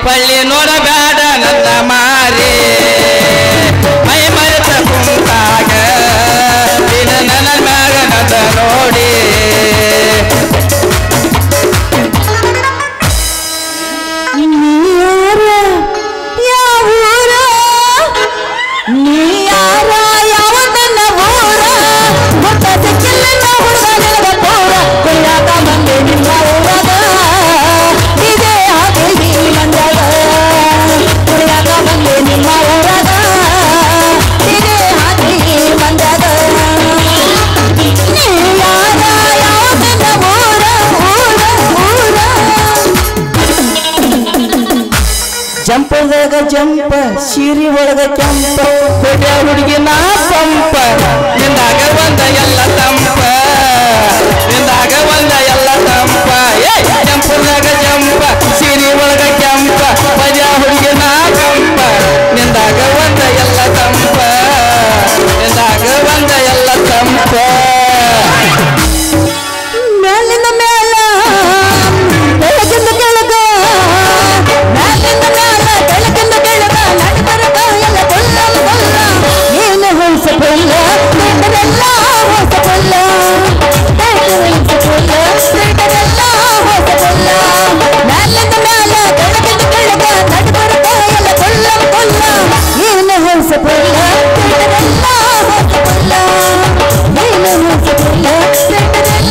ಬಳ್ಳಿ ನೋಡಬೇಡ ನನ್ನ ಮಾರಿ ಮೈ ಮರೆತ ಕುಂತಾಗ ನಿನ್ನ ನನ್ನ ಮ್ಯಾಗ ನನ್ನ ನೋಡಿ ನೀಯಾರ ಯಾವೂರ ನೀಯಾರ ಯಾವ ನನ್ನ ಊರ ಗೊತ್ತ ಸಿಕ್ಕಿಲ್ಲ ನಾ ಹುಡುಗ ನಿನಗ ಪೂರ ಕುಯ್ಯಾಕ ಬಂದೆ ನಿಮ್ಮ ಊರಾಗ ಇದೇ ಹಾಗೆ ಈ ಮಂದಾಗ ಕುಯ್ಯಾಕ ಬಂದೆ ನಿಮ್ಮ ಊರಾಗ ಇದೇ ಹಾಗೆ ಈ ಮಂದಾಗ ನೀಯಾರ ಯಾವ ನನ್ನ ಊರ ಊರ ಊರ ಜಂಪದಾಗ ಜಂಪ ಸೀರಿ ಒಳಗ ಕೆಂಪ ಹೊಡ ಹುಡುಗಿನ ಪಂಪ ನಿಂದಾಗ ಒಂದ ಎಲ್ಲ ತಂಪ ನಿಂದಾಗ ಒಂದ ಎಲ್ಲ ತಂಪ ಏ ಜಂಪದಾಗ ಜಂಪ ಸೀರಿ ಒಳಗ ಕೆಂಪ ಹೊಡ ಹುಡುಗಿನ ಕಂಪ ನಿಂದಾಗ ಒಂದ ಎಲ್ಲ ತಂಪ ನಿಂದಾಗ ಒಂದ ಎಲ್ಲ ತಂಪ ಮೇಲಿಂದ ಮೇಲ ಬೆಳಗಿಂದ ಕೆಳಗ ಮೇಲಿಂದ ಮೇಲ ಬೆಳಗಿಂದ ಕೆಳಗ ನಡುಬರಗ ಎಲ್ಲ ಕೊಲ್ಲ ಕೊಲ್ಲ ನೀನು ಹೊಸ ಕೊಲ್ಲ ಬೇಟರೆಲ್ಲ ಹೊಸ ಕೊಲ್ಲ ಬೇಟರೆಲ್ಲ ಕೊಲ್ಲ ಬೇಟರೆಲ್ಲ ಹೊಸ ಕೊಲ್ಲ ಮೇಲಿಂದ ಮೇಲ ಬೆಳಗಿಂದ ಕೆಳಗ ನಡುಬರಗ ಎಲ್ಲ ಕೊಲ್ಲ ಕೊಲ್ಲ ನೀನು ಹೊಸ ಕೊಲ್ಲ ಬೇಟರೆಲ್ಲ ಹೊಸ ಕೊಲ್ಲ ನೀನು ಹೊಸ ಕೊಲ್ಲ ಬೇಟರೆಲ್ಲ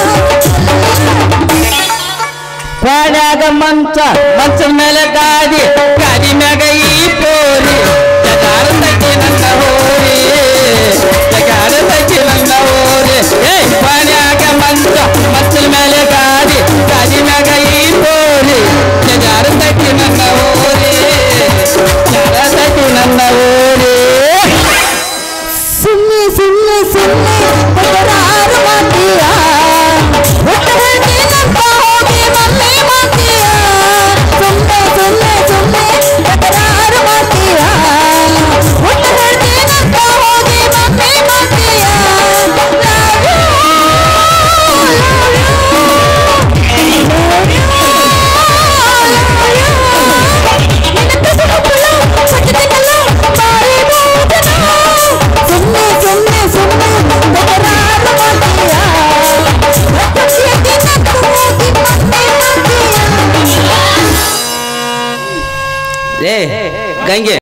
ಕ್ವಾಡ್ಯಾಗ ಮಂಚ ಮಂಚದ ಮೇಲೆ ಗಾದಿ ಗಾದಿ ಮ್ಯಾಗ ಈ ಪೋರಿ ಜಗಾರತೈತಿ ನನ್ನ ಹೋರಿ ಜಗಾರತೈತಿ ನನ್ನ ಹೋರಿ ಏ ಕ್ವಾಡ್ಯಾಗ ಮಂಚ ಮಂಚದ ಮೇಲೆ ಗಾದಿ ಗಾದಿ ಮ್ಯಾಗ ಈ ಪೋರಿ ಜಗಾರತೈತಿ ನನ್ನ ಹೋರಿ ಜಗಾರತೈತಿ ನನ್ನ ಹೋರಿ ಸುಮ್ಮನೆ ಸುಮ್ಮನೆ ಸುಮ್ಮನೆ ಪದರಾರು ಮಾತೀಯ ಹೊಟ್ಟೆನಂತ ಹೋಗಿ ಮಮ್ಮಿ ಮಾತೀಯ ಸುಮ್ಮನೆ ಸುಮ್ಮನೆ ಸುಮ್ಮನೆ ಪದರಾರು ಮಾತೀಯ ಹೊಟ್ಟೆನಂತ ಹೋಗಿ ಮಮ್ಮಿ ಮಾತೀಯ ಸುಮ್ಮನೆ ಸುಮ್ಮನೆ ಸುಮ್ಮನೆ ಪದರಾರು ಮಾತೀಯ ಏ ಗಂಗೆ